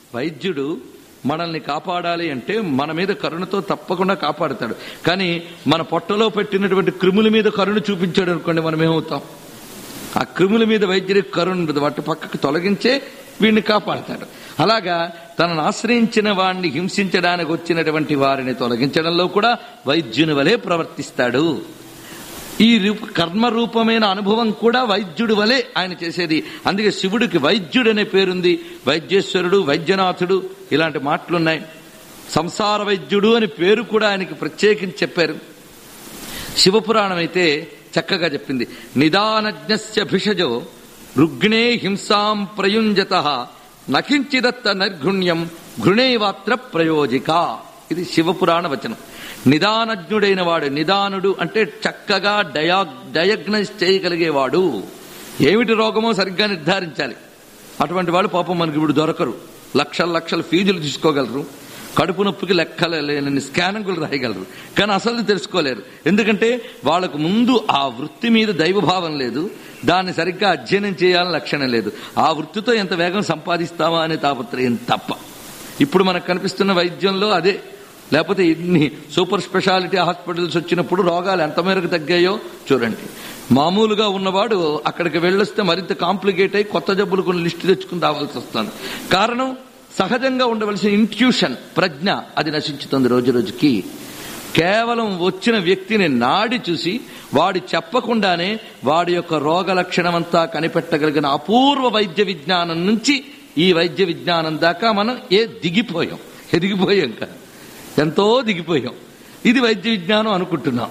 వైద్యుడు మనల్ని కాపాడాలి అంటే మన మీద కరుణతో తప్పకుండా కాపాడుతాడు కానీ మన పొట్టలో పెట్టినటువంటి క్రిముల మీద కరుణ చూపించాడు అనుకోండి మనం ఏమవుతాం ఆ క్రిముల మీద వైద్యుడికి కరుణ ఉండదు వాటి పక్కకు తొలగించే వీడిని కాపాడతాడు అలాగా తనను ఆశ్రయించిన వాడిని హింసించడానికి వచ్చినటువంటి వారిని తొలగించడంలో కూడా వైద్యుని వలె ప్రవర్తిస్తాడు ఈ రూప కర్మ రూపమైన అనుభవం కూడా వైద్యుడి వలె ఆయన చేసేది అందుకే శివుడికి వైద్యుడు అనే పేరుంది వైద్యేశ్వరుడు వైద్యనాథుడు ఇలాంటి మాటలున్నాయి సంసార వైద్యుడు అని పేరు కూడా ఆయనకి ప్రత్యేకించి చెప్పారు శివపురాణం అయితే చక్కగా చెప్పింది నిదానజ్ఞస్య భిషజో రుగ్ణే హింసాం ప్రయుంజత నకించిదత్త నైర్ఘుణ్యం ఘృణేవాత్ర ప్రయోజిక ఇది శివపురాణ వచనం నిదానజ్ఞుడైన వాడు నిదానుడు అంటే చక్కగా డయా డయాగ్నైజ్ చేయగలిగేవాడు ఏమిటి రోగమో సరిగ్గా నిర్ధారించాలి అటువంటి వాళ్ళు పాపం మనకి ఇప్పుడు దొరకరు లక్షల లక్షల ఫీజులు తీసుకోగలరు కడుపు నొప్పికి లెక్కల లేని స్కానింగులు రాయగలరు కానీ అసలు తెలుసుకోలేరు ఎందుకంటే వాళ్ళకు ముందు ఆ వృత్తి మీద దైవభావం లేదు దాన్ని సరిగ్గా అధ్యయనం చేయాలని లక్షణం లేదు ఆ వృత్తితో ఎంత వేగం సంపాదిస్తామా అనే తాపత్రయం తప్ప ఇప్పుడు మనకు కనిపిస్తున్న వైద్యంలో అదే లేకపోతే ఇన్ని సూపర్ స్పెషాలిటీ హాస్పిటల్స్ వచ్చినప్పుడు రోగాలు ఎంత మేరకు తగ్గాయో చూడండి మామూలుగా ఉన్నవాడు అక్కడికి వెళ్ళొస్తే మరింత కాంప్లికేట్ అయి కొత్త జబ్బులు కొన్ని లిస్టు తెచ్చుకుని రావాల్సి వస్తుంది కారణం సహజంగా ఉండవలసిన ఇంట్యూషన్ ప్రజ్ఞ అది నశించుతుంది రోజు రోజుకి కేవలం వచ్చిన వ్యక్తిని నాడి చూసి వాడి చెప్పకుండానే వాడి యొక్క రోగ లక్షణమంతా కనిపెట్టగలిగిన అపూర్వ వైద్య విజ్ఞానం నుంచి ఈ వైద్య విజ్ఞానం దాకా మనం ఏ దిగిపోయాం ఎదిగిపోయాం కాదు ఎంతో దిగిపోయాం ఇది వైద్య విజ్ఞానం అనుకుంటున్నాం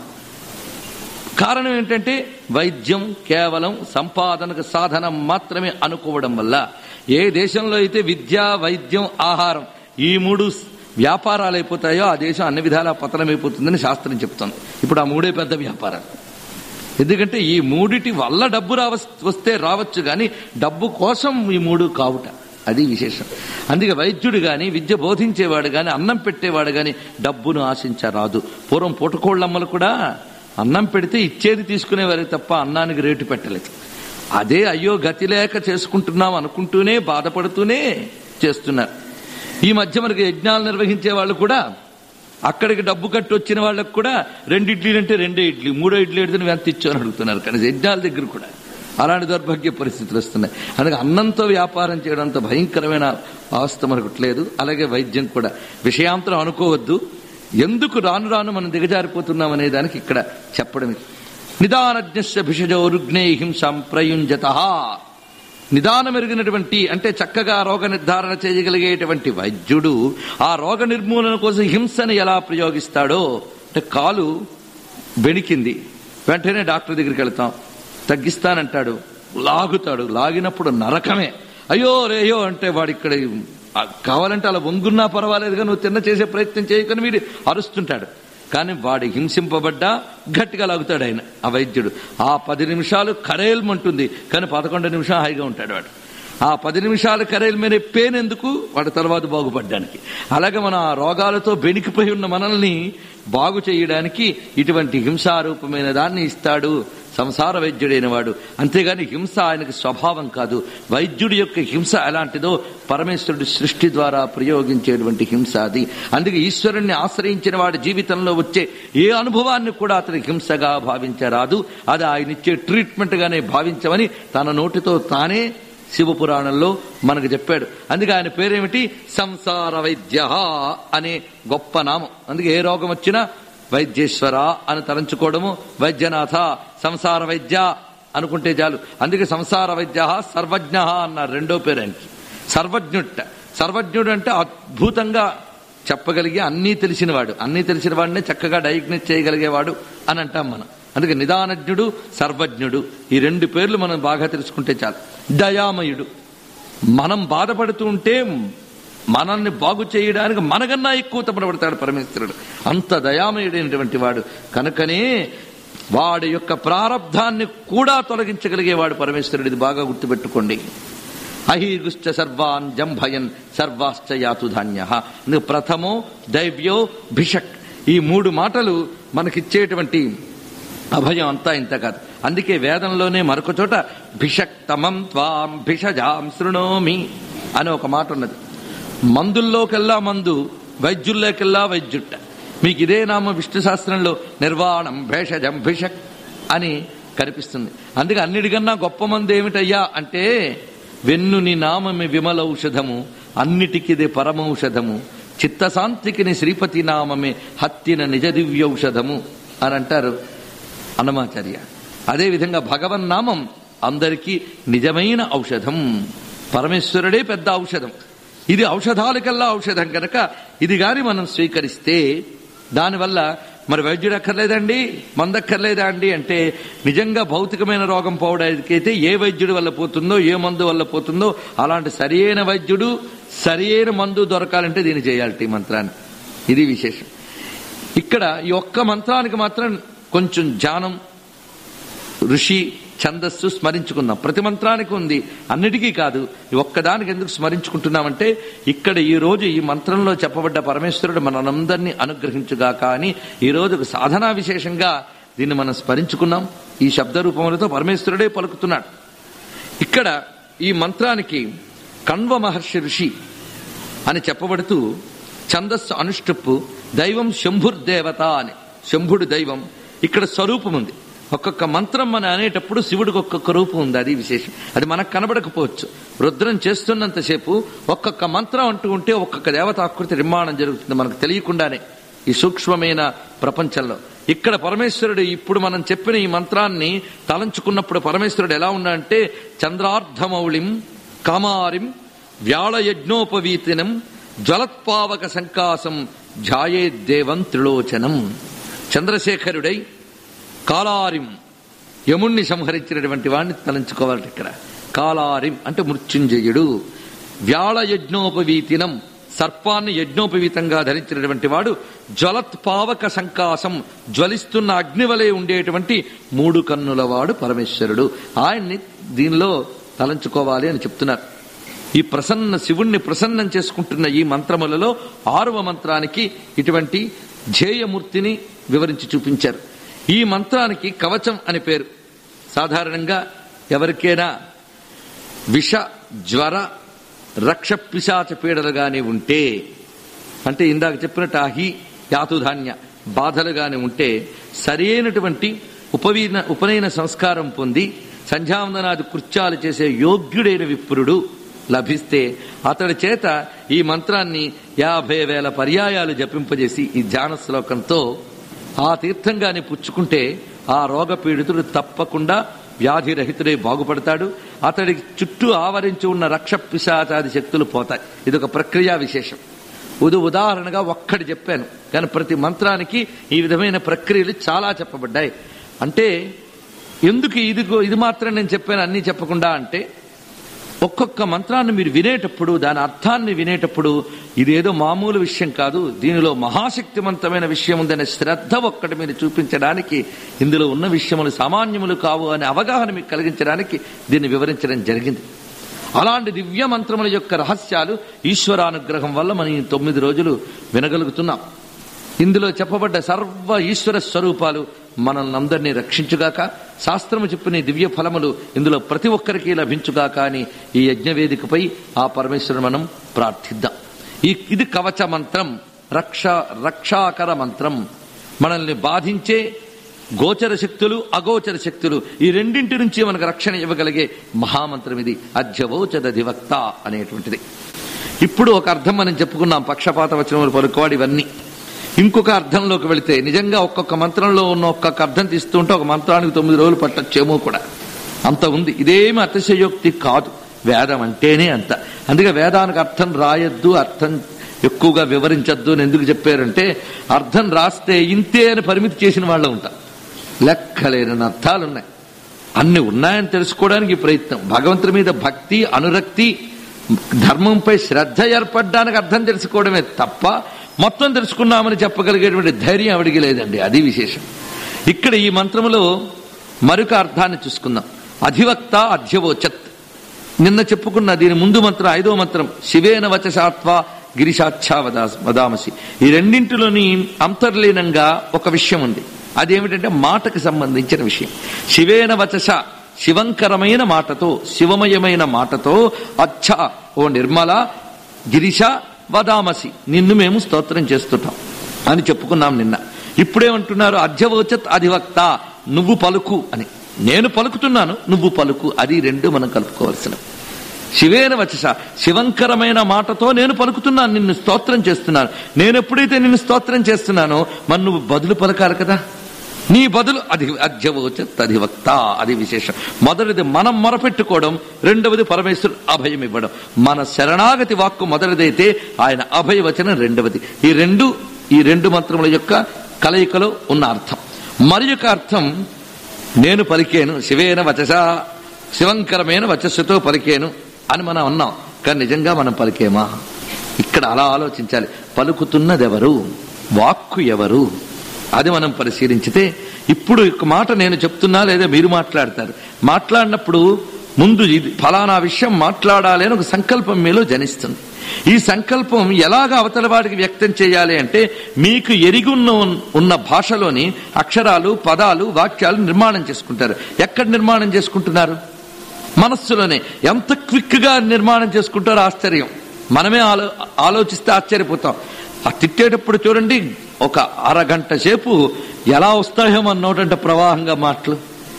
కారణం ఏంటంటే వైద్యం కేవలం సంపాదనకు సాధనం మాత్రమే అనుకోవడం వల్ల ఏ దేశంలో అయితే విద్య వైద్యం ఆహారం ఈ మూడు వ్యాపారాలు అయిపోతాయో ఆ దేశం అన్ని విధాలా పతనమైపోతుందని శాస్త్రం చెప్తుంది ఇప్పుడు ఆ మూడే పెద్ద వ్యాపారాలు ఎందుకంటే ఈ మూడిటి వల్ల డబ్బు రావ వస్తే రావచ్చు కానీ డబ్బు కోసం ఈ మూడు కావుట అది విశేషం అందుకే వైద్యుడు గాని విద్య బోధించేవాడు గాని అన్నం పెట్టేవాడు గాని డబ్బును ఆశించరాదు పూర్వం పుటకోళ్ళమ్మలు కూడా అన్నం పెడితే ఇచ్చేది తీసుకునేవారు తప్ప అన్నానికి రేటు పెట్టలేదు అదే అయ్యో గతి లేక చేసుకుంటున్నాం అనుకుంటూనే బాధపడుతూనే చేస్తున్నారు ఈ మధ్య మనకి యజ్ఞాలు నిర్వహించే వాళ్ళు కూడా అక్కడికి డబ్బు కట్టి వచ్చిన వాళ్ళకు కూడా రెండు ఇడ్లీలు అంటే రెండే ఇడ్లీ మూడో ఇడ్లీ ఎడితే నువ్వు ఎంత ఇచ్చావు అని అడుగుతున్నారు కానీ యజ్ఞాల దగ్గర కూడా అలాంటి దౌర్భాగ్య పరిస్థితులు వస్తున్నాయి అందుకే అన్నంతో వ్యాపారం చేయడం అంత భయంకరమైన అవస్థ మనకు లేదు అలాగే వైద్యం కూడా విషయాంతరం అనుకోవద్దు ఎందుకు రాను రాను మనం దిగజారిపోతున్నాం అనే దానికి ఇక్కడ చెప్పడమే నిదానజ్ఞస్య భిషజో రుగ్నే హింసం ప్రయుంజత నిదానమెరిగినటువంటి అంటే చక్కగా రోగ నిర్ధారణ చేయగలిగేటువంటి వైద్యుడు ఆ రోగ నిర్మూలన కోసం హింసను ఎలా ప్రయోగిస్తాడో అంటే కాలు బెణికింది వెంటనే డాక్టర్ దగ్గరికి వెళ్తాం తగ్గిస్తానంటాడు లాగుతాడు లాగినప్పుడు నరకమే అయ్యో రేయో అంటే వాడు ఇక్కడ ఆ, కావాలంటే అలా వంగున్నా పర్వాలేదుగా నువ్వు తిన్న చేసే ప్రయత్నం చేయకని వీడు అరుస్తుంటాడు కానీ వాడి హింసింపబడ్డా గట్టిగా లాగుతాడు ఆయన ఆ వైద్యుడు ఆ పది నిమిషాలు కరేల్మంటుంది కానీ పదకొండు నిమిషాలు హాయిగా ఉంటాడు వాడు ఆ పది నిమిషాలు కరేల్మనే పెయిన్ ఎందుకు వాడి తర్వాత బాగుపడ్డానికి అలాగే మన ఆ రోగాలతో బెణికిపోయి ఉన్న మనల్ని బాగు చేయడానికి ఇటువంటి హింసారూపమైన దాన్ని ఇస్తాడు సంసార వైద్యుడైన వాడు అంతేగాని హింస ఆయనకి స్వభావం కాదు వైద్యుడి యొక్క హింస ఎలాంటిదో పరమేశ్వరుడి సృష్టి ద్వారా ప్రయోగించేటువంటి హింస అది అందుకే ఈశ్వరుణ్ణి ఆశ్రయించిన వాడి జీవితంలో వచ్చే ఏ అనుభవాన్ని కూడా అతని హింసగా భావించరాదు అది ఆయన ఇచ్చే ట్రీట్మెంట్ గానే భావించమని తన నోటితో తానే శివపురాణంలో మనకు చెప్పాడు అందుకే ఆయన పేరేమిటి సంసార వైద్య అనే గొప్ప నామం అందుకే ఏ రోగం వచ్చినా వైద్యేశ్వర అని తలంచుకోవడము వైద్యనాథ సంసార వైద్య అనుకుంటే చాలు అందుకే సంసార వైద్య సర్వజ్ఞ అన్నారు రెండో పేరు ఆయనకి సర్వజ్ఞుట్ట సర్వజ్ఞుడు అంటే అద్భుతంగా చెప్పగలిగే అన్నీ తెలిసినవాడు అన్నీ తెలిసిన వాడినే చక్కగా డయాగ్నైజ్ చేయగలిగేవాడు అని అంటాం మనం అందుకే నిదానజ్ఞుడు సర్వజ్ఞుడు ఈ రెండు పేర్లు మనం బాగా తెలుసుకుంటే చాలు దయామయుడు మనం బాధపడుతూ ఉంటే మనల్ని బాగు చేయడానికి మనకన్నా ఎక్కువ తపడబడతాడు పరమేశ్వరుడు అంత దయామయుడైనటువంటి వాడు కనుకనే వాడి యొక్క ప్రారంధాన్ని కూడా తొలగించగలిగేవాడు పరమేశ్వరుడు ఇది బాగా గుర్తుపెట్టుకోండి అహీగుశ్చ సర్వాన్ జంభయన్ సర్వాశ్చ యాతు ధాన్య ఇందుకు ప్రథమో దైవ్యో భిషక్ ఈ మూడు మాటలు మనకిచ్చేటువంటి అభయం అంతా ఇంత కాదు అందుకే వేదంలోనే మరొక చోట భిషక్తమం త్వాం భిషజాం శృణోమి అని ఒక మాట ఉన్నది మందుల్లోకెల్లా మందు వైద్యుల్లోకెల్లా వైద్యుట్ట మీకు ఇదే నామ విష్ణు శాస్త్రంలో నిర్వాణం భేషజం భిషక్ అని కనిపిస్తుంది అందుకే అన్నిటికన్నా గొప్ప మందు ఏమిటయ్యా అంటే వెన్నుని నామమి విమలౌషధము అన్నిటికిదే పరమౌషధము చిత్తశాంతికిని శ్రీపతి నామమే హత్తిన నిజ దివ్యౌషధము అని అంటారు అన్నమాచార్య అదేవిధంగా భగవన్నామం అందరికీ నిజమైన ఔషధం పరమేశ్వరుడే పెద్ద ఔషధం ఇది ఔషధాలకల్లా ఔషధం కనుక ఇది గాని మనం స్వీకరిస్తే దానివల్ల మరి వైద్యుడు అక్కర్లేదండి మందక్కర్లేదా అండి అంటే నిజంగా భౌతికమైన రోగం పోవడానికైతే ఏ వైద్యుడి వల్ల పోతుందో ఏ మందు వల్ల పోతుందో అలాంటి సరియైన వైద్యుడు సరియైన మందు దొరకాలంటే దీన్ని చేయాలి ఈ మంత్రాన్ని ఇది విశేషం ఇక్కడ ఈ ఒక్క మంత్రానికి మాత్రం కొంచెం ధ్యానం ఋషి ఛందస్సు స్మరించుకుందాం ప్రతి మంత్రానికి ఉంది అన్నిటికీ కాదు ఈ ఒక్కదానికి ఎందుకు స్మరించుకుంటున్నామంటే ఇక్కడ ఈ రోజు ఈ మంత్రంలో చెప్పబడ్డ పరమేశ్వరుడు మనందరినీ అనుగ్రహించుగాక అని ఈ రోజు ఒక సాధనా విశేషంగా దీన్ని మనం స్మరించుకున్నాం ఈ శబ్ద రూపములతో పరమేశ్వరుడే పలుకుతున్నాడు ఇక్కడ ఈ మంత్రానికి కణ్వ మహర్షి ఋషి అని చెప్పబడుతూ ఛందస్సు అనుష్టుప్పు దైవం శంభుర్దేవత అని శంభుడు దైవం ఇక్కడ స్వరూపం ఉంది ఒక్కొక్క మంత్రం మనం అనేటప్పుడు శివుడికి ఒక్కొక్క రూపం ఉంది అది విశేషం అది మనకు కనబడకపోవచ్చు రుద్రం చేస్తున్నంతసేపు ఒక్కొక్క మంత్రం అంటూ ఉంటే ఒక్కొక్క దేవతాకృతి నిర్మాణం జరుగుతుంది మనకు తెలియకుండానే ఈ సూక్ష్మమైన ప్రపంచంలో ఇక్కడ పరమేశ్వరుడు ఇప్పుడు మనం చెప్పిన ఈ మంత్రాన్ని తలంచుకున్నప్పుడు పరమేశ్వరుడు ఎలా ఉన్నాడంటే చంద్రార్ధమౌళిం కామారిం వ్యాళయజ్ఞోపవీతినం జ్వలత్పావక సంకాసం ధ్యాయేద్దేవం త్రిలోచనం చంద్రశేఖరుడై కాలారిం యముణ్ణి సంహరించినటువంటి వాడిని తలంచుకోవాలి ఇక్కడ కాలారిం అంటే మృత్యుంజయుడు వ్యాళ యజ్ఞోపవీతినం సర్పాన్ని యజ్ఞోపవీతంగా ధరించినటువంటి వాడు జ్వలత్పావక సంకాసం జ్వలిస్తున్న అగ్నివలే ఉండేటువంటి మూడు కన్నుల వాడు పరమేశ్వరుడు ఆయన్ని దీనిలో తలంచుకోవాలి అని చెప్తున్నారు ఈ ప్రసన్న శివుణ్ణి ప్రసన్నం చేసుకుంటున్న ఈ మంత్రములలో ఆరవ మంత్రానికి ఇటువంటి ధ్యేయమూర్తిని వివరించి చూపించారు ఈ మంత్రానికి కవచం అని పేరు సాధారణంగా ఎవరికైనా విష జ్వర రక్ష పిశాచ పీడలుగానే ఉంటే అంటే ఇందాక చెప్పినట్టు ఆ హి యాతుధాన్య బాధలుగానే ఉంటే సరైనటువంటి ఉపవీన ఉపనయన సంస్కారం పొంది సంధ్యావందనాది కృత్యాలు చేసే యోగ్యుడైన విప్రుడు లభిస్తే అతడి చేత ఈ మంత్రాన్ని యాభై వేల పర్యాయాలు జపింపజేసి ఈ ధ్యాన శ్లోకంతో ఆ తీర్థంగాని పుచ్చుకుంటే ఆ రోగ పీడితుడు తప్పకుండా వ్యాధిరహితుడై బాగుపడతాడు అతడి చుట్టూ ఆవరించి ఉన్న రక్ష పిశాచాది శక్తులు పోతాయి ఇది ఒక ప్రక్రియ విశేషం ఉదు ఉదాహరణగా ఒక్కటి చెప్పాను కానీ ప్రతి మంత్రానికి ఈ విధమైన ప్రక్రియలు చాలా చెప్పబడ్డాయి అంటే ఎందుకు ఇది ఇది మాత్రం నేను చెప్పాను అన్నీ చెప్పకుండా అంటే ఒక్కొక్క మంత్రాన్ని మీరు వినేటప్పుడు దాని అర్థాన్ని వినేటప్పుడు ఇదేదో మామూలు విషయం కాదు దీనిలో మహాశక్తివంతమైన విషయం ఉందనే శ్రద్ధ ఒక్కటి మీరు చూపించడానికి ఇందులో ఉన్న విషయములు సామాన్యములు కావు అనే అవగాహన మీకు కలిగించడానికి దీన్ని వివరించడం జరిగింది అలాంటి దివ్య మంత్రముల యొక్క రహస్యాలు ఈశ్వరానుగ్రహం వల్ల మనం ఈ తొమ్మిది రోజులు వినగలుగుతున్నాం ఇందులో చెప్పబడ్డ సర్వ ఈశ్వర స్వరూపాలు మనల్ని అందరినీ రక్షించుగాక శాస్త్రము చెప్పిన ఈ దివ్య ఫలములు ఇందులో ప్రతి ఒక్కరికి లభించుగాక అని ఈ యజ్ఞవేదికపై ఆ పరమేశ్వరుని మనం ప్రార్థిద్దాం ఈ ఇది కవచ మంత్రం రక్ష రక్షాకర మంత్రం మనల్ని బాధించే గోచర శక్తులు అగోచర శక్తులు ఈ రెండింటి నుంచి మనకు రక్షణ ఇవ్వగలిగే మహామంత్రం ఇది అధ్యవోచదధివక్త అనేటువంటిది ఇప్పుడు ఒక అర్థం మనం చెప్పుకున్నాం పక్షపాత వచనములు పలుకోవాడు ఇవన్నీ ఇంకొక అర్థంలోకి వెళితే నిజంగా ఒక్కొక్క మంత్రంలో ఉన్న ఒక్కొక్క అర్థం తీస్తూ ఉంటే ఒక మంత్రానికి తొమ్మిది రోజులు పట్టచ్చేమో కూడా అంత ఉంది ఇదేమి అతిశయోక్తి కాదు వేదం అంటేనే అంత అందుకే వేదానికి అర్థం రాయొద్దు అర్థం ఎక్కువగా వివరించొద్దు అని ఎందుకు చెప్పారంటే అర్థం రాస్తే ఇంతే అని పరిమితి చేసిన వాళ్ళు ఉంటారు లెక్కలేని అర్థాలున్నాయి అన్ని ఉన్నాయని తెలుసుకోవడానికి ఈ ప్రయత్నం భగవంతుడి మీద భక్తి అనురక్తి ధర్మంపై శ్రద్ధ ఏర్పడడానికి అర్థం తెలుసుకోవడమే తప్ప మొత్తం తెలుసుకున్నామని చెప్పగలిగేటువంటి ధైర్యం ఆవిడికి లేదండి అది విశేషం ఇక్కడ ఈ మంత్రములో మరొక అర్థాన్ని చూసుకుందాం అధివక్త అధ్యవోచత్ నిన్న చెప్పుకున్న దీని ముందు మంత్రం ఐదో మంత్రం శివేన వచసాత్వ గిరిశాచ్ఛా వదా వదామసి ఈ రెండింటిలోని అంతర్లీనంగా ఒక విషయం ఉంది అదేమిటంటే మాటకు సంబంధించిన విషయం శివేన వచస శివంకరమైన మాటతో శివమయమైన మాటతో అచ్చ ఓ నిర్మల గిరిశ వదామసి నిన్ను మేము స్తోత్రం చేస్తుంటాం అని చెప్పుకున్నాం నిన్న ఇప్పుడేమంటున్నారు అధ్యవోచత్ అధివక్త నువ్వు పలుకు అని నేను పలుకుతున్నాను నువ్వు పలుకు అది రెండు మనం కలుపుకోవాల్సిన శివేన వచస శివంకరమైన మాటతో నేను పలుకుతున్నాను నిన్ను స్తోత్రం చేస్తున్నాను నేను ఎప్పుడైతే నిన్ను స్తోత్రం చేస్తున్నానో మరి నువ్వు బదులు పలకాలి కదా నీ బదులు అది అధ్యవోచత్ అధివక్త అది విశేషం మొదటిది మనం మొరపెట్టుకోవడం రెండవది పరమేశ్వరుడు అభయం ఇవ్వడం మన శరణాగతి వాక్కు మొదటిదైతే ఆయన అభయవచనం రెండవది ఈ రెండు ఈ రెండు మంత్రముల యొక్క కలయికలో ఉన్న అర్థం మరి యొక్క అర్థం నేను పలికేను శివేన వచస శివంకరమైన వచస్సుతో పలికేను అని మనం అన్నాం కానీ నిజంగా మనం పలికేమా ఇక్కడ అలా ఆలోచించాలి పలుకుతున్నదెవరు వాక్కు ఎవరు అది మనం పరిశీలించితే ఇప్పుడు ఒక మాట నేను చెప్తున్నా లేదా మీరు మాట్లాడతారు మాట్లాడినప్పుడు ముందు ఇది ఫలానా విషయం మాట్లాడాలి అని ఒక సంకల్పం మీలో జనిస్తుంది ఈ సంకల్పం ఎలాగ అవతల వాడికి వ్యక్తం చేయాలి అంటే మీకు ఎరిగి ఉన్న ఉన్న భాషలోని అక్షరాలు పదాలు వాక్యాలు నిర్మాణం చేసుకుంటారు ఎక్కడ నిర్మాణం చేసుకుంటున్నారు మనస్సులోనే ఎంత క్విక్ గా నిర్మాణం చేసుకుంటారో ఆశ్చర్యం మనమే ఆలో ఆలోచిస్తే ఆశ్చర్యపోతాం ఆ తిట్టేటప్పుడు చూడండి ఒక అరగంట సేపు ఎలా వస్తాయో మన నోటంటే ప్రవాహంగా మాటలు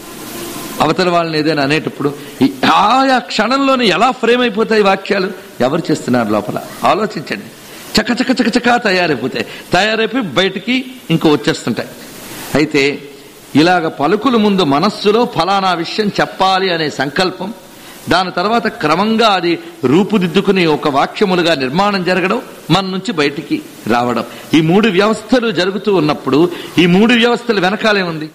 అవతల వాళ్ళని ఏదైనా అనేటప్పుడు ఈ ఆయా క్షణంలోనే ఎలా ఫ్రేమ్ అయిపోతాయి వాక్యాలు ఎవరు చేస్తున్నారు లోపల ఆలోచించండి చక చక చక చకా తయారైపోతాయి తయారైపోయి బయటికి ఇంకో వచ్చేస్తుంటాయి అయితే ఇలాగ పలుకుల ముందు మనస్సులో ఫలానా విషయం చెప్పాలి అనే సంకల్పం దాని తర్వాత క్రమంగా అది రూపుదిద్దుకుని ఒక వాక్యములుగా నిర్మాణం జరగడం మన నుంచి బయటికి రావడం ఈ మూడు వ్యవస్థలు జరుగుతూ ఉన్నప్పుడు ఈ మూడు వ్యవస్థల వెనకాలే ఉంది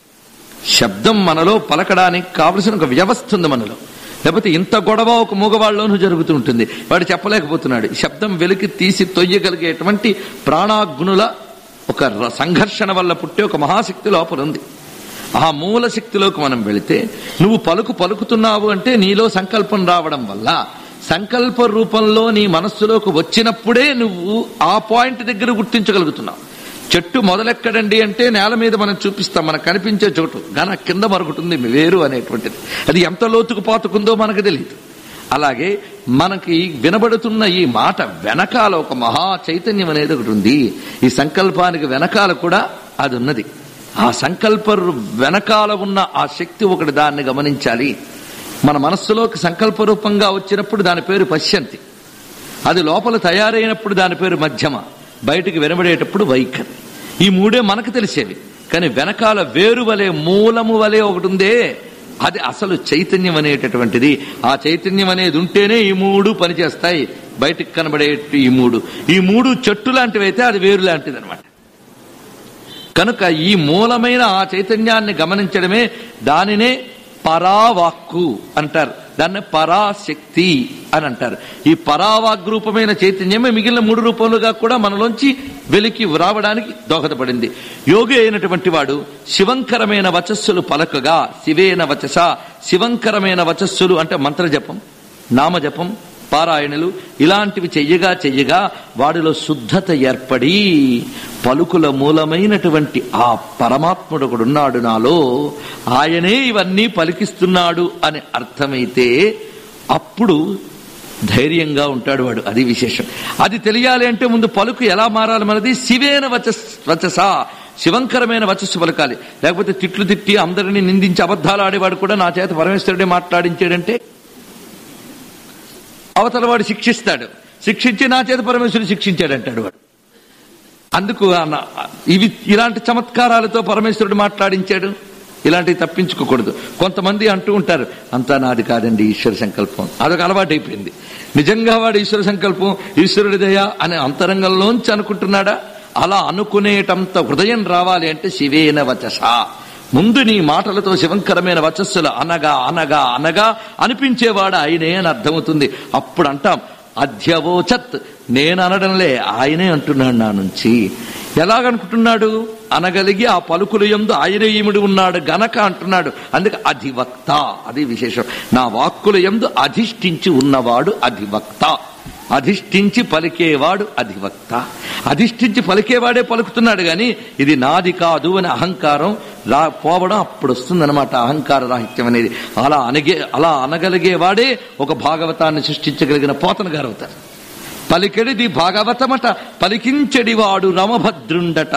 శబ్దం మనలో పలకడానికి కావలసిన ఒక వ్యవస్థ ఉంది మనలో లేకపోతే ఇంత గొడవ ఒక మూగవాళ్ళలోనూ జరుగుతూ ఉంటుంది వాడు చెప్పలేకపోతున్నాడు ఈ శబ్దం వెలికి తీసి తొయ్యగలిగేటువంటి ప్రాణాగ్నుల ఒక ర- సంఘర్షణ వల్ల పుట్టే ఒక మహాశక్తి లోపల ఉంది ఆ మూల శక్తిలోకి మనం వెళితే నువ్వు పలుకు పలుకుతున్నావు అంటే నీలో సంకల్పం రావడం వల్ల సంకల్ప రూపంలో నీ మనస్సులోకి వచ్చినప్పుడే నువ్వు ఆ పాయింట్ దగ్గర గుర్తించగలుగుతున్నావు చెట్టు మొదలెక్కడండి అంటే నేల మీద మనం చూపిస్తాం మనకు కనిపించే చోటు గన కింద మరొకటి వేరు అనేటువంటిది అది ఎంత లోతుకు పాతుకుందో మనకు తెలియదు అలాగే మనకి వినబడుతున్న ఈ మాట వెనకాల ఒక మహా చైతన్యం అనేది ఒకటి ఉంది ఈ సంకల్పానికి వెనకాల కూడా అది ఉన్నది ఆ సంకల్ప వెనకాల ఉన్న ఆ శక్తి ఒకటి దాన్ని గమనించాలి మన మనస్సులోకి సంకల్ప రూపంగా వచ్చినప్పుడు దాని పేరు పశ్యంతి అది లోపల తయారైనప్పుడు దాని పేరు మధ్యమ బయటికి వినబడేటప్పుడు వైఖరి ఈ మూడే మనకు తెలిసేవి కానీ వెనకాల వేరు వలె మూలము వలె ఒకటి ఉందే అది అసలు చైతన్యం అనేటటువంటిది ఆ చైతన్యం అనేది ఉంటేనే ఈ మూడు పనిచేస్తాయి బయటికి కనబడే ఈ మూడు ఈ మూడు చెట్టు లాంటివైతే అది వేరు లాంటిది అనమాట కనుక ఈ మూలమైన ఆ చైతన్యాన్ని గమనించడమే దానినే పరావాక్కు అంటారు దాన్ని పరాశక్తి అని అంటారు ఈ పరావాగ్ రూపమైన చైతన్యమే మిగిలిన మూడు రూపములుగా కూడా మనలోంచి వెలికి రావడానికి దోహదపడింది యోగి అయినటువంటి వాడు శివంకరమైన వచస్సులు పలకగా శివేన వచస శివంకరమైన వచస్సులు అంటే మంత్రజపం నామజపం పారాయణలు ఇలాంటివి చెయ్యగా చెయ్యగా వాడిలో శుద్ధత ఏర్పడి పలుకుల మూలమైనటువంటి ఆ పరమాత్ముడు ఒకడున్నాడు నాలో ఆయనే ఇవన్నీ పలికిస్తున్నాడు అని అర్థమైతే అప్పుడు ధైర్యంగా ఉంటాడు వాడు అది విశేషం అది తెలియాలి అంటే ముందు పలుకు ఎలా మారాలి మనది శివేన వచస్ వచస శివంకరమైన వచస్సు పలకాలి లేకపోతే తిట్లు తిట్టి అందరినీ నిందించి అబద్ధాలు ఆడేవాడు కూడా నా చేత పరమేశ్వరుడే మాట్లాడించాడంటే అవతల వాడు శిక్షిస్తాడు శిక్షించి నా చేత పరమేశ్వరుడు శిక్షించాడు అంటాడు వాడు అందుకు అన్న- ఇవి ఇలాంటి చమత్కారాలతో పరమేశ్వరుడు మాట్లాడించాడు ఇలాంటివి తప్పించుకోకూడదు కొంతమంది అంటూ ఉంటారు అంతా నాది కాదండి ఈశ్వర సంకల్పం అదొక అలవాటు అయిపోయింది నిజంగా వాడు ఈశ్వర సంకల్పం ఈశ్వరుడిదయా అనే అంతరంగంలోంచి అనుకుంటున్నాడా అలా అనుకునేటంత హృదయం రావాలి అంటే శివేన వచస ముందు నీ మాటలతో శివంకరమైన వచస్సులు అనగా అనగా అనగా అనిపించేవాడు ఆయనే అని అర్థమవుతుంది అప్పుడు అంటాం అధ్యవోచత్ నేను అనడంలే ఆయనే అంటున్నాడు నా నుంచి ఎలాగనుకుంటున్నాడు అనగలిగి ఆ పలుకులు ఎందు ఆయన ఈముడు ఉన్నాడు గనక అంటున్నాడు అందుకే అధివక్త అది విశేషం నా వాక్కుల ఎందు అధిష్ఠించి ఉన్నవాడు అధివక్త అధిష్ఠించి పలికేవాడు అధివక్త అధిష్ఠించి పలికేవాడే పలుకుతున్నాడు గాని ఇది నాది కాదు అని అహంకారం రా పోవడం అప్పుడు వస్తుందన్నమాట అహంకార రాహిత్యం అనేది అలా అనగే అలా అనగలిగేవాడే ఒక భాగవతాన్ని సృష్టించగలిగిన పోతన గారు అవుతారు పలికెడిది భాగవతమట పలికించెడివాడు రమభద్రుండట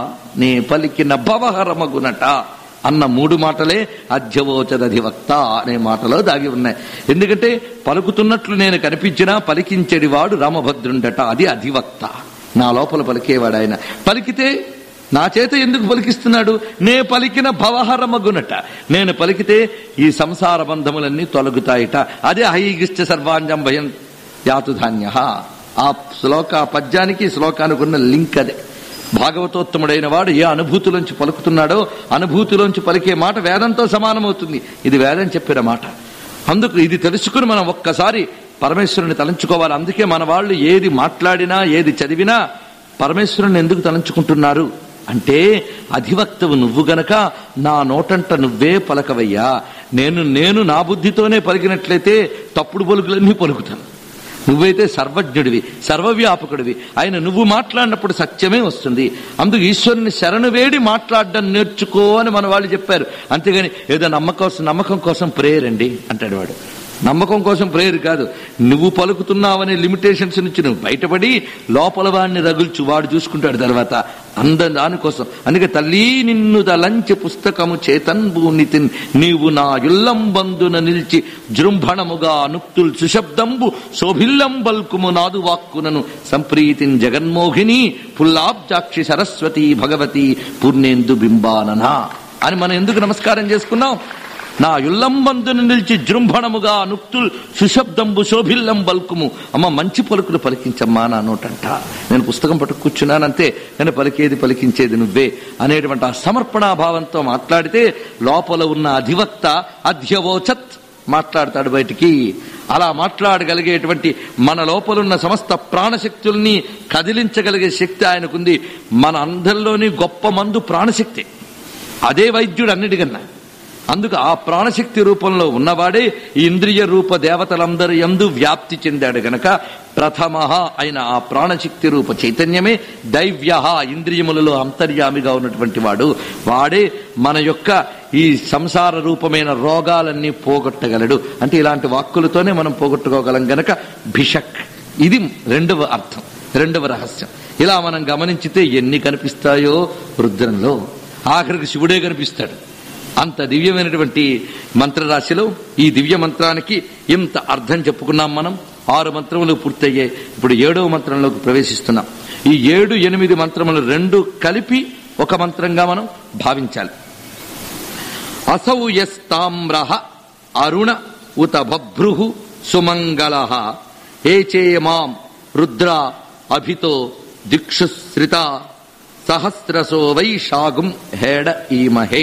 నే పలికిన భవహరమగునట అన్న మూడు మాటలే అధ్యవోచదధివక్త అనే మాటలో దాగి ఉన్నాయి ఎందుకంటే పలుకుతున్నట్లు నేను కనిపించినా పలికించెడివాడు రామభద్రుండట అది అధివక్త నా లోపల పలికేవాడు ఆయన పలికితే నా చేత ఎందుకు పలికిస్తున్నాడు నే పలికిన భవహరమగునట నేను పలికితే ఈ సంసార బంధములన్నీ తొలగుతాయిట అదే హైగిష్ట సర్వాంజం భయం యాతుధాన్య ఆ శ్లోక ఆ పద్యానికి శ్లోకానికి ఉన్న లింక్ అదే భాగవతోత్తముడైన వాడు ఏ అనుభూతిలోంచి పలుకుతున్నాడో అనుభూతిలోంచి పలికే మాట వేదంతో సమానమవుతుంది ఇది వేదం చెప్పిన మాట అందుకు ఇది తెలుసుకుని మనం ఒక్కసారి పరమేశ్వరుని తలంచుకోవాలి అందుకే మన వాళ్ళు ఏది మాట్లాడినా ఏది చదివినా పరమేశ్వరుని ఎందుకు తలంచుకుంటున్నారు అంటే అధివక్తవు నువ్వు గనక నా నోటంట నువ్వే పలకవయ్యా నేను నేను నా బుద్ధితోనే పలికినట్లయితే తప్పుడు పలుకులన్నీ పలుకుతాను నువ్వైతే సర్వజ్ఞుడివి సర్వవ్యాపకుడివి ఆయన నువ్వు మాట్లాడినప్పుడు సత్యమే వస్తుంది అందుకు ఈశ్వరుని శరణు వేడి మాట్లాడడం నేర్చుకో అని మన వాళ్ళు చెప్పారు అంతేగాని ఏదో నమ్మకం నమ్మకం కోసం ప్రేయర్ అండి అంటాడు వాడు నమ్మకం కోసం ప్రేయర్ కాదు నువ్వు పలుకుతున్నావనే లిమిటేషన్స్ నుంచి నువ్వు బయటపడి లోపల వాడిని రగుల్చు వాడు చూసుకుంటాడు తర్వాత అంద దానికోసం అందుకే తల్లి నిన్ను దలంచి పుస్తకము చేతన్భూనితి నీవు నా యుల్లంబందున నిలిచి జృంభణముగా నుక్తుల్ సుశబ్దంబు శోభిల్లం బల్కుము నాదు వాక్కునను సంప్రీతిన్ జగన్మోహిని పుల్లాబ్జాక్షి సరస్వతి భగవతి పూర్ణేందు బింబానన అని మనం ఎందుకు నమస్కారం చేసుకున్నాం నా యుల్లంబందును నిలిచి జృంభణముగా నుక్తుల్ సుశబ్దంబు శోభిల్లం బల్కుము అమ్మ మంచి పలుకులు పలికించమ్మా నా నోటంట నేను పుస్తకం పట్టుకు కూర్చున్నానంతే నేను పలికేది పలికించేది నువ్వే అనేటువంటి ఆ సమర్పణాభావంతో మాట్లాడితే లోపల ఉన్న అధివక్త అధ్యవోచత్ మాట్లాడతాడు బయటికి అలా మాట్లాడగలిగేటువంటి మన లోపలున్న సమస్త ప్రాణశక్తుల్ని కదిలించగలిగే శక్తి ఆయనకుంది మన అందరిలోని గొప్ప మందు ప్రాణశక్తి అదే వైద్యుడు అన్నిటికన్నా అందుకు ఆ ప్రాణశక్తి రూపంలో ఉన్నవాడే ఈ ఇంద్రియ రూప దేవతలందరి ఎందు వ్యాప్తి చెందాడు గనక ప్రథమ అయిన ఆ ప్రాణశక్తి రూప చైతన్యమే దైవ్య ఇంద్రియములలో అంతర్యామిగా ఉన్నటువంటి వాడు వాడే మన యొక్క ఈ సంసార రూపమైన రోగాలన్నీ పోగొట్టగలడు అంటే ఇలాంటి వాక్కులతోనే మనం పోగొట్టుకోగలం గనక భిషక్ ఇది రెండవ అర్థం రెండవ రహస్యం ఇలా మనం గమనించితే ఎన్ని కనిపిస్తాయో రుద్రంలో ఆఖరికి శివుడే కనిపిస్తాడు అంత దివ్యమైనటువంటి మంత్రరాశిలో ఈ దివ్య మంత్రానికి ఇంత అర్థం చెప్పుకున్నాం మనం ఆరు మంత్రములు పూర్తయ్యాయి ఇప్పుడు ఏడవ మంత్రంలోకి ప్రవేశిస్తున్నాం ఈ ఏడు ఎనిమిది మంత్రములు రెండు కలిపి ఒక మంత్రంగా మనం భావించాలి అసౌ యస్తామ్ర అరుణ ఉత బభ్రు సుమంగళ ఏచేమాం రుద్ర అభితో దిక్షుశ్రిత సహస్రసో వై షాగుం హేడ ఈమహే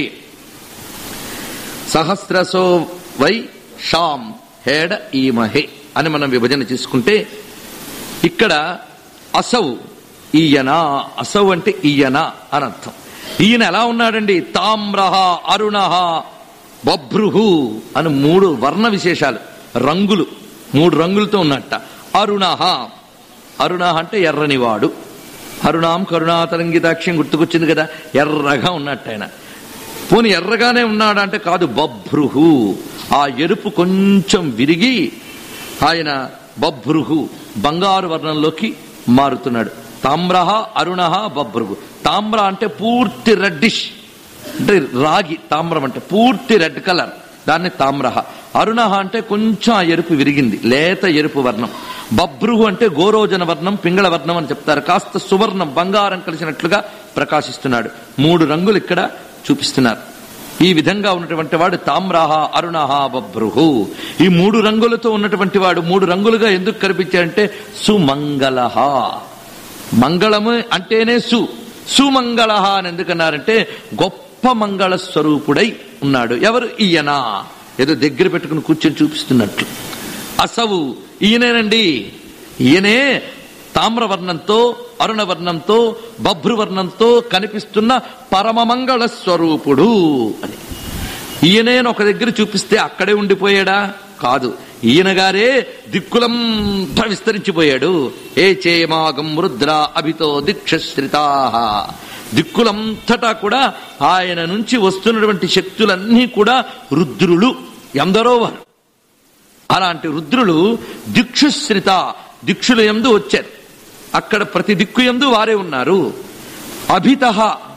సహస్రసో వై షాం హేడ ఈమహే అని మనం విభజన చేసుకుంటే ఇక్కడ అసౌ ఈయన అసౌ అంటే ఈయన అని అర్థం ఈయన ఎలా ఉన్నాడండి తామ్రహ అరుణ బభ్రుహు అని మూడు వర్ణ విశేషాలు రంగులు మూడు రంగులతో ఉన్నట్ట అరుణ అరుణ అంటే ఎర్రనివాడు అరుణాం కరుణాతరంగితాక్ష్యం గుర్తుకొచ్చింది కదా ఎర్రగా ఉన్నట్టు ఆయన పోని ఎర్రగానే ఉన్నాడంటే కాదు బభ్రుహు ఆ ఎరుపు కొంచెం విరిగి ఆయన బభ్రుహు బంగారు వర్ణంలోకి మారుతున్నాడు తామ్రహ అరుణ బభ్రుహు తామ్ర అంటే పూర్తి రెడ్డిష్ అంటే రాగి తామ్రం అంటే పూర్తి రెడ్ కలర్ దాన్ని తామ్రహ అరుణ అంటే కొంచెం ఆ ఎరుపు విరిగింది లేత ఎరుపు వర్ణం బభ్రుహు అంటే గోరోజన వర్ణం పింగళ వర్ణం అని చెప్తారు కాస్త సువర్ణం బంగారం కలిసినట్లుగా ప్రకాశిస్తున్నాడు మూడు రంగులు ఇక్కడ చూపిస్తున్నారు ఈ విధంగా ఉన్నటువంటి వాడు తామ్రాహ అరుణహ బభ్రుహు ఈ మూడు రంగులతో ఉన్నటువంటి వాడు మూడు రంగులుగా ఎందుకు కనిపించాడంటే సుమంగళహ మంగళము అంటేనే సు సుమంగళ అని ఎందుకన్నారంటే గొప్ప మంగళ స్వరూపుడై ఉన్నాడు ఎవరు ఈయన ఏదో దగ్గర పెట్టుకుని కూర్చొని చూపిస్తున్నట్లు అసవు ఈయనేనండి ఈయనే తామ్రవర్ణంతో అరుణవర్ణంతో బభ్రువర్ణంతో కనిపిస్తున్న పరమమంగళ స్వరూపుడు అని ఈయనేను ఒక దగ్గర చూపిస్తే అక్కడే ఉండిపోయాడా కాదు ఈయన గారే దిక్కులంతా విస్తరించిపోయాడు ఏ చేమాగం రుద్ర అభితో దీక్షశ్రితా దిక్కులంతటా కూడా ఆయన నుంచి వస్తున్నటువంటి శక్తులన్నీ కూడా రుద్రులు ఎందరో వారు అలాంటి రుద్రులు దిక్షుశ్రిత దిక్షుల ఎందు వచ్చారు అక్కడ ప్రతి దిక్కు ఎందు వారే ఉన్నారు అభిత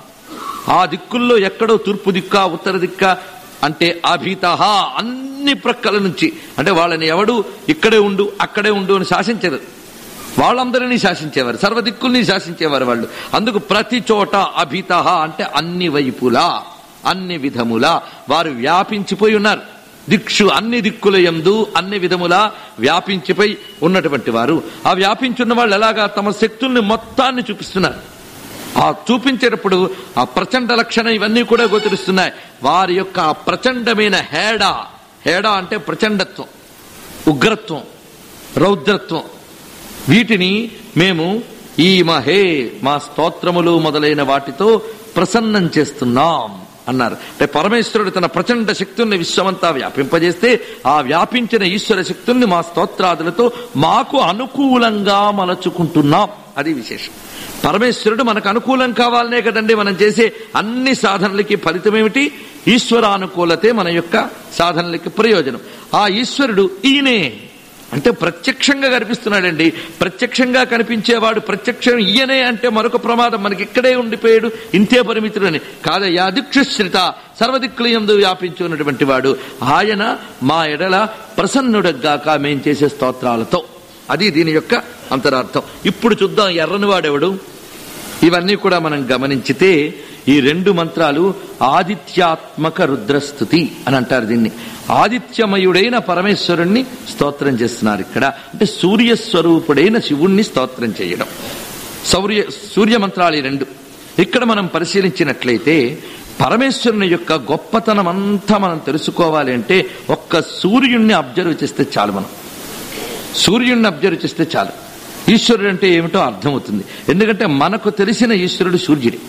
ఆ దిక్కుల్లో ఎక్కడో తూర్పు దిక్క ఉత్తర దిక్క అంటే అభిత అన్ని ప్రక్కల నుంచి అంటే వాళ్ళని ఎవడు ఇక్కడే ఉండు అక్కడే ఉండు అని శాసించరు వాళ్ళందరినీ శాసించేవారు సర్వ దిక్కుల్ని శాసించేవారు వాళ్ళు అందుకు ప్రతి చోట అభిత అంటే అన్ని వైపులా అన్ని విధములా వారు వ్యాపించిపోయి ఉన్నారు దిక్షు అన్ని దిక్కుల ఎందు అన్ని విధములా వ్యాపించిపోయి ఉన్నటువంటి వారు ఆ వ్యాపించున్న వాళ్ళు ఎలాగా తమ శక్తుల్ని మొత్తాన్ని చూపిస్తున్నారు ఆ చూపించేటప్పుడు ఆ ప్రచండ లక్షణం ఇవన్నీ కూడా గోచరిస్తున్నాయి వారి యొక్క ఆ ప్రచండమైన హేడా హేడా అంటే ప్రచండత్వం ఉగ్రత్వం రౌద్రత్వం వీటిని మేము ఈ మహే మా స్తోత్రములు మొదలైన వాటితో ప్రసన్నం చేస్తున్నాం అన్నారు అంటే పరమేశ్వరుడు తన ప్రచండ శక్తుల్ని విశ్వమంతా వ్యాపింపజేస్తే ఆ వ్యాపించిన ఈశ్వర శక్తుల్ని మా స్తోత్రాదులతో మాకు అనుకూలంగా మలచుకుంటున్నాం అది విశేషం పరమేశ్వరుడు మనకు అనుకూలం కావాలనే కదండి మనం చేసే అన్ని సాధనలకి ఫలితమేమిటి ఈశ్వరానుకూలతే మన యొక్క సాధనలకి ప్రయోజనం ఆ ఈశ్వరుడు ఈయనే అంటే ప్రత్యక్షంగా కనిపిస్తున్నాడండి ప్రత్యక్షంగా కనిపించేవాడు ప్రత్యక్షం ఈయనే అంటే మరొక ప్రమాదం మనకి ఇక్కడే ఉండిపోయాడు ఇంతే పరిమితుడని కాదయ్యా దిక్షుశ్రిత సర్వదిక్కులయందు వ్యాపించి ఉన్నటువంటి వాడు ఆయన మా ఎడల ప్రసన్నుడగ్గాక మేం చేసే స్తోత్రాలతో అది దీని యొక్క అంతరార్థం ఇప్పుడు చూద్దాం ఎర్రని వాడెవడు ఇవన్నీ కూడా మనం గమనించితే ఈ రెండు మంత్రాలు ఆదిత్యాత్మక రుద్రస్థుతి అని అంటారు దీన్ని ఆదిత్యమయుడైన పరమేశ్వరుణ్ణి స్తోత్రం చేస్తున్నారు ఇక్కడ అంటే సూర్యస్వరూపుడైన శివుణ్ణి స్తోత్రం చేయడం సౌర్య సూర్య మంత్రాలు ఈ రెండు ఇక్కడ మనం పరిశీలించినట్లయితే పరమేశ్వరుని యొక్క గొప్పతనం అంతా మనం తెలుసుకోవాలి అంటే ఒక్క సూర్యుణ్ణి అబ్జర్వ్ చేస్తే చాలు మనం సూర్యుడిని అబ్జర్వ్ చేస్తే చాలు ఈశ్వరుడు అంటే ఏమిటో అర్థమవుతుంది ఎందుకంటే మనకు తెలిసిన ఈశ్వరుడు సూర్యుడి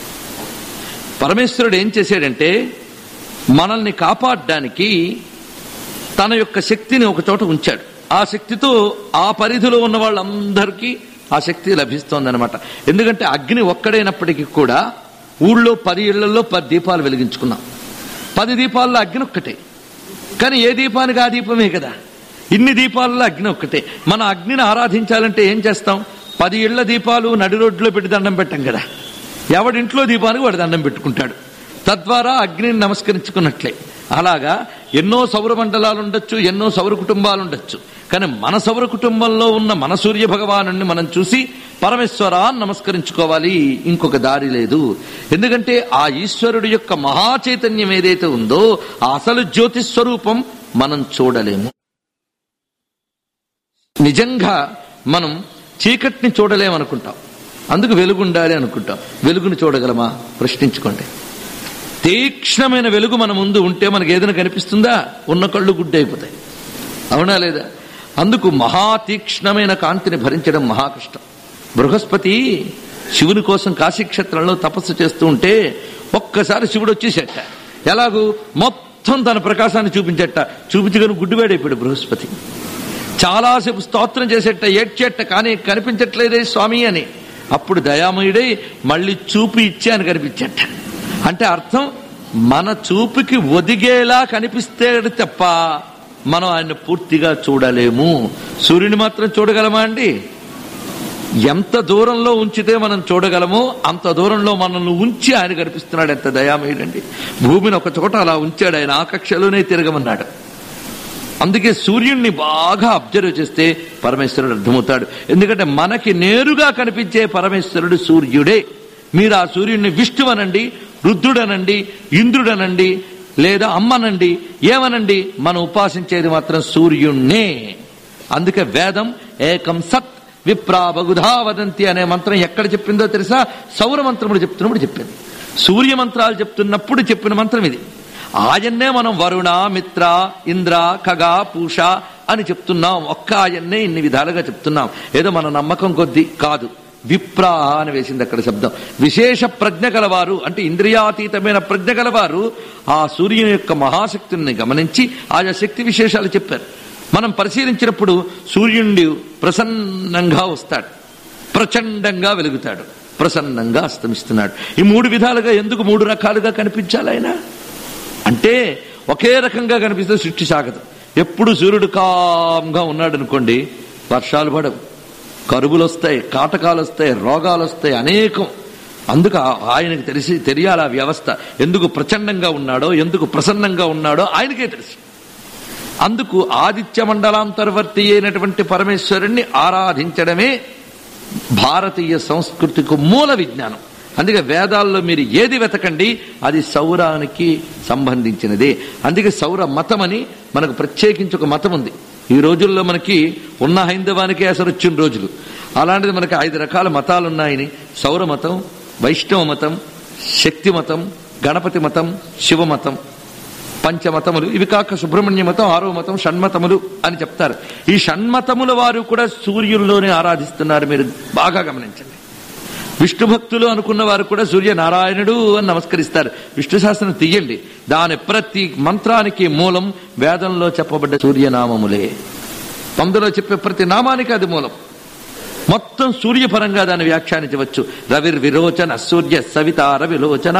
పరమేశ్వరుడు ఏం చేశాడంటే మనల్ని కాపాడడానికి తన యొక్క శక్తిని ఒక చోట ఉంచాడు ఆ శక్తితో ఆ పరిధిలో ఉన్న వాళ్ళందరికీ ఆ శక్తి లభిస్తోందనమాట ఎందుకంటే అగ్ని ఒక్కడైనప్పటికీ కూడా ఊళ్ళో పది ఇళ్లలో పది దీపాలు వెలిగించుకున్నాం పది దీపాల్లో అగ్ని ఒక్కటే కానీ ఏ దీపానికి ఆ దీపమే కదా ఇన్ని దీపాలలో అగ్ని ఒక్కటే మన అగ్నిని ఆరాధించాలంటే ఏం చేస్తాం పది ఇళ్ల దీపాలు నడి రోడ్లో పెట్టి దండం పెట్టాం కదా ఎవడింట్లో దీపానికి వాడు దండం పెట్టుకుంటాడు తద్వారా అగ్నిని నమస్కరించుకున్నట్లే అలాగా ఎన్నో సౌర మండలాలు ఉండొచ్చు ఎన్నో సౌర కుటుంబాలు ఉండొచ్చు కానీ మన సౌర కుటుంబంలో ఉన్న మన సూర్య భగవాను మనం చూసి పరమేశ్వర అని నమస్కరించుకోవాలి ఇంకొక దారి లేదు ఎందుకంటే ఆ ఈశ్వరుడు యొక్క మహా చైతన్యం ఏదైతే ఉందో ఆ అసలు జ్యోతి స్వరూపం మనం చూడలేము నిజంగా మనం చీకటిని చూడలేమనుకుంటాం అందుకు వెలుగు ఉండాలి అనుకుంటాం వెలుగుని చూడగలమా ప్రశ్నించుకోండి తీక్ష్ణమైన వెలుగు మన ముందు ఉంటే మనకి ఏదైనా కనిపిస్తుందా ఉన్న కళ్ళు గుడ్డైపోతాయి అవునా లేదా అందుకు మహా తీక్ష్ణమైన కాంతిని భరించడం మహా కష్టం బృహస్పతి శివుని కోసం కాశీక్షేత్రంలో తపస్సు చేస్తూ ఉంటే ఒక్కసారి శివుడు వచ్చేసేట ఎలాగూ మొత్తం తన ప్రకాశాన్ని చూపించట చూపించగను గుడ్డివాడైపోయాడు బృహస్పతి చాలాసేపు స్తోత్రం చేసేట ఏడ్చేట కానీ కనిపించట్లేదే స్వామి అని అప్పుడు దయామయుడై మళ్ళీ చూపు ఇచ్చాను కనిపించట అంటే అర్థం మన చూపుకి ఒదిగేలా కనిపిస్తేడు తప్ప మనం ఆయన పూర్తిగా చూడలేము సూర్యుని మాత్రం చూడగలమా అండి ఎంత దూరంలో ఉంచితే మనం చూడగలమో అంత దూరంలో మనల్ని ఉంచి ఆయన కనిపిస్తున్నాడు ఎంత దయామయుడండి భూమిని ఒక చోట అలా ఉంచాడు ఆయన ఆ కక్షలోనే తిరగమన్నాడు అందుకే సూర్యుడిని బాగా అబ్జర్వ్ చేస్తే పరమేశ్వరుడు అర్థమవుతాడు ఎందుకంటే మనకి నేరుగా కనిపించే పరమేశ్వరుడు సూర్యుడే మీరు ఆ సూర్యుడిని విష్ణువనండి రుద్రుడనండి ఇంద్రుడనండి లేదా అమ్మనండి ఏమనండి మనం ఉపాసించేది మాత్రం సూర్యుణ్ణే అందుకే వేదం ఏకం సత్ విప్రా బగుధా వదంతి అనే మంత్రం ఎక్కడ చెప్పిందో తెలుసా సౌర మంత్రముడు చెప్తున్నప్పుడు చెప్పింది సూర్య మంత్రాలు చెప్తున్నప్పుడు చెప్పిన మంత్రం ఇది ఆయన్నే మనం వరుణ మిత్ర ఇంద్ర ఖగ పూష అని చెప్తున్నాం ఒక్క ఆయన్నే ఇన్ని విధాలుగా చెప్తున్నాం ఏదో మన నమ్మకం కొద్దీ కాదు విప్రా అని వేసింది అక్కడ శబ్దం విశేష ప్రజ్ఞ గలవారు అంటే ఇంద్రియాతీతమైన ప్రజ్ఞ గలవారు ఆ సూర్యుని యొక్క మహాశక్తుల్ని గమనించి ఆయా శక్తి విశేషాలు చెప్పారు మనం పరిశీలించినప్పుడు సూర్యుడి ప్రసన్నంగా వస్తాడు ప్రచండంగా వెలుగుతాడు ప్రసన్నంగా అస్తమిస్తున్నాడు ఈ మూడు విధాలుగా ఎందుకు మూడు రకాలుగా కనిపించాలి ఆయన అంటే ఒకే రకంగా కనిపిస్తే సృష్టి సాగదు ఎప్పుడు సూర్యుడు కామ్గా ఉన్నాడు అనుకోండి వర్షాలు పడవు కరువులు వస్తాయి కాటకాలు వస్తాయి రోగాలు వస్తాయి అనేకం అందుకు ఆ- ఆయనకు తెలిసి తెలియాలి ఆ వ్యవస్థ ఎందుకు ప్రచండంగా ఉన్నాడో ఎందుకు ప్రసన్నంగా ఉన్నాడో ఆయనకే తెలుసు అందుకు ఆదిత్య మండలాంతర్వర్తి అయినటువంటి పరమేశ్వరుణ్ణి ఆరాధించడమే భారతీయ సంస్కృతికి మూల విజ్ఞానం అందుకే వేదాల్లో మీరు ఏది వెతకండి అది సౌరానికి సంబంధించినదే అందుకే సౌర మతం అని మనకు ప్రత్యేకించి ఒక మతం ఉంది ఈ రోజుల్లో మనకి ఉన్న హైందవానికే అసలు వచ్చిన రోజులు అలాంటిది మనకి ఐదు రకాల మతాలు ఉన్నాయని సౌర మతం వైష్ణవ మతం శక్తి మతం గణపతి మతం శివ మతం పంచమతములు ఇవి కాక సుబ్రహ్మణ్య మతం ఆరో మతం షణ్మతములు అని చెప్తారు ఈ షణ్మతముల వారు కూడా సూర్యుల్లోనే ఆరాధిస్తున్నారు మీరు బాగా గమనించండి విష్ణు భక్తులు అనుకున్న వారు కూడా సూర్య నారాయణుడు అని నమస్కరిస్తారు విష్ణు శాస్త్రం తీయండి దాని ప్రతి మంత్రానికి మూలం వేదంలో చెప్పబడ్డ సూర్యనామములే అందులో చెప్పే ప్రతి నామానికి అది మూలం మొత్తం సూర్యపరంగా దాన్ని వ్యాఖ్యానించవచ్చు రవిర్ విరోచన సూర్య సవిత రవిలోచన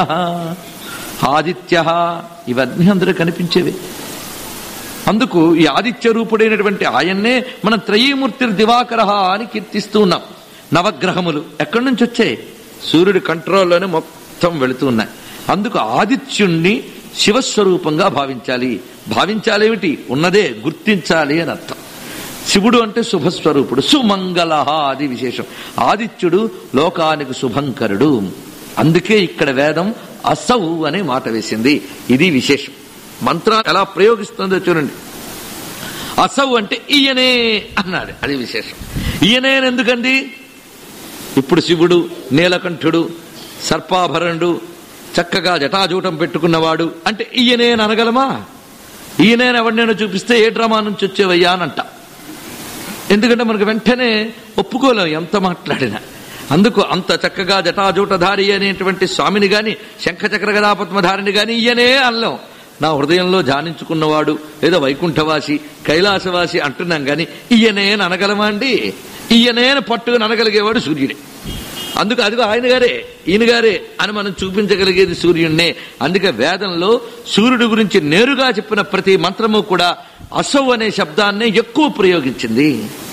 ఆదిత్య ఇవన్నీ అందులో కనిపించేవి అందుకు ఈ ఆదిత్య రూపుడైనటువంటి ఆయన్నే మనం త్రయీమూర్తి దివాకర అని కీర్తిస్తూ ఉన్నాం నవగ్రహములు ఎక్కడి నుంచి వచ్చాయి సూర్యుడి కంట్రోల్లోనే మొత్తం వెళుతూ ఉన్నాయి అందుకు ఆదిత్యుణ్ణి శివస్వరూపంగా భావించాలి భావించాలేమిటి ఉన్నదే గుర్తించాలి అని అర్థం శివుడు అంటే శుభస్వరూపుడు సుమంగళ అది విశేషం ఆదిత్యుడు లోకానికి శుభంకరుడు అందుకే ఇక్కడ వేదం అసౌ అనే మాట వేసింది ఇది విశేషం మంత్రం ఎలా ప్రయోగిస్తుందో చూడండి అసౌ అంటే ఈయనే అన్నాడు అది విశేషం ఈయనే అని ఎందుకండి ఇప్పుడు శివుడు నీలకంఠుడు సర్పాభరణుడు చక్కగా జటాజూటం పెట్టుకున్నవాడు అంటే ఈయనే అని అనగలమా ఈయనే ఎవరినైనా చూపిస్తే ఏ డ్రామా నుంచి వచ్చేవయ్యా అని అంట ఎందుకంటే మనకు వెంటనే ఒప్పుకోలేం ఎంత మాట్లాడినా అందుకు అంత చక్కగా జటాజూటధారి అనేటువంటి స్వామిని గాని శంఖచక్ర గదాపద్మధారిని గాని ఈయనే అనలేం నా హృదయంలో ధ్యానించుకున్నవాడు లేదా వైకుంఠవాసి కైలాసవాసి అంటున్నాం గాని ఈయనే అని అనగలమా అండి ఈయనే అని పట్టుకుని అనగలిగేవాడు సూర్యుడే అందుకు అదిగో ఆయన గారే ఈయన గారే అని మనం చూపించగలిగేది సూర్యుడినే అందుకే వేదంలో సూర్యుడి గురించి నేరుగా చెప్పిన ప్రతి మంత్రము కూడా అసౌ అనే శబ్దాన్నే ఎక్కువ ప్రయోగించింది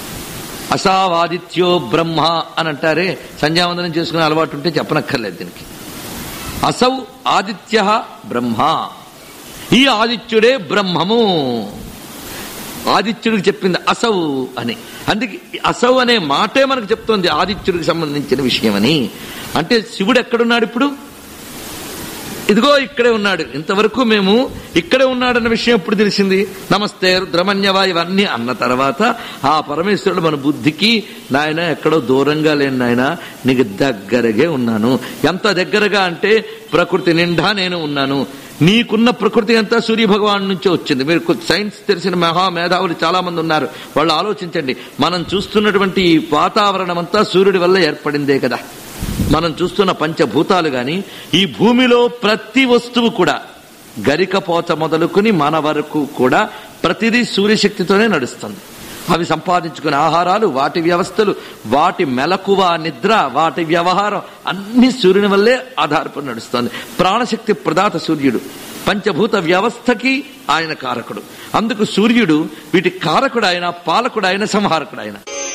అసావాదిత్యో బ్రహ్మ అని అంటారే సంధ్యావందనం చేసుకునే అలవాటు ఉంటే చెప్పనక్కర్లేదు దీనికి అసౌ ఆదిత్య బ్రహ్మ ఈ ఆదిత్యుడే బ్రహ్మము ఆదిత్యుడికి చెప్పింది అసౌ అని అందుకే ఈ అసౌ అనే మాటే మనకు చెప్తోంది ఆదిత్యుడికి సంబంధించిన విషయమని అంటే శివుడు ఎక్కడున్నాడు ఇప్పుడు ఇదిగో ఇక్కడే ఉన్నాడు ఇంతవరకు మేము ఇక్కడే ఉన్నాడన్న విషయం ఎప్పుడు తెలిసింది నమస్తే రుద్రమన్యవా ఇవన్నీ అన్న తర్వాత ఆ పరమేశ్వరుడు మన బుద్ధికి నాయన ఎక్కడో దూరంగా లేని నాయన నీకు దగ్గరగే ఉన్నాను ఎంత దగ్గరగా అంటే ప్రకృతి నిండా నేను ఉన్నాను నీకున్న ప్రకృతి అంతా సూర్య భగవాన్ నుంచే వచ్చింది మీరు కొ- సైన్స్ తెలిసిన మహా మేధావులు చాలా మంది ఉన్నారు వాళ్ళు ఆలోచించండి మనం చూస్తున్నటువంటి ఈ వాతావరణం అంతా సూర్యుడి వల్ల ఏర్పడిందే కదా మనం చూస్తున్న పంచభూతాలు గాని ఈ భూమిలో ప్రతి వస్తువు కూడా గరికపోత మొదలుకుని మన వరకు కూడా ప్రతిదీ సూర్యశక్తితోనే నడుస్తుంది అవి సంపాదించుకునే ఆహారాలు వాటి వ్యవస్థలు వాటి మెలకువ నిద్ర వాటి వ్యవహారం అన్ని సూర్యుని వల్లే ఆధారపడి నడుస్తుంది ప్రాణశక్తి ప్రదాత సూర్యుడు పంచభూత వ్యవస్థకి ఆయన కారకుడు అందుకు సూర్యుడు వీటి కారకుడు ఆయన పాలకుడు ఆయన సంహారకుడు ఆయన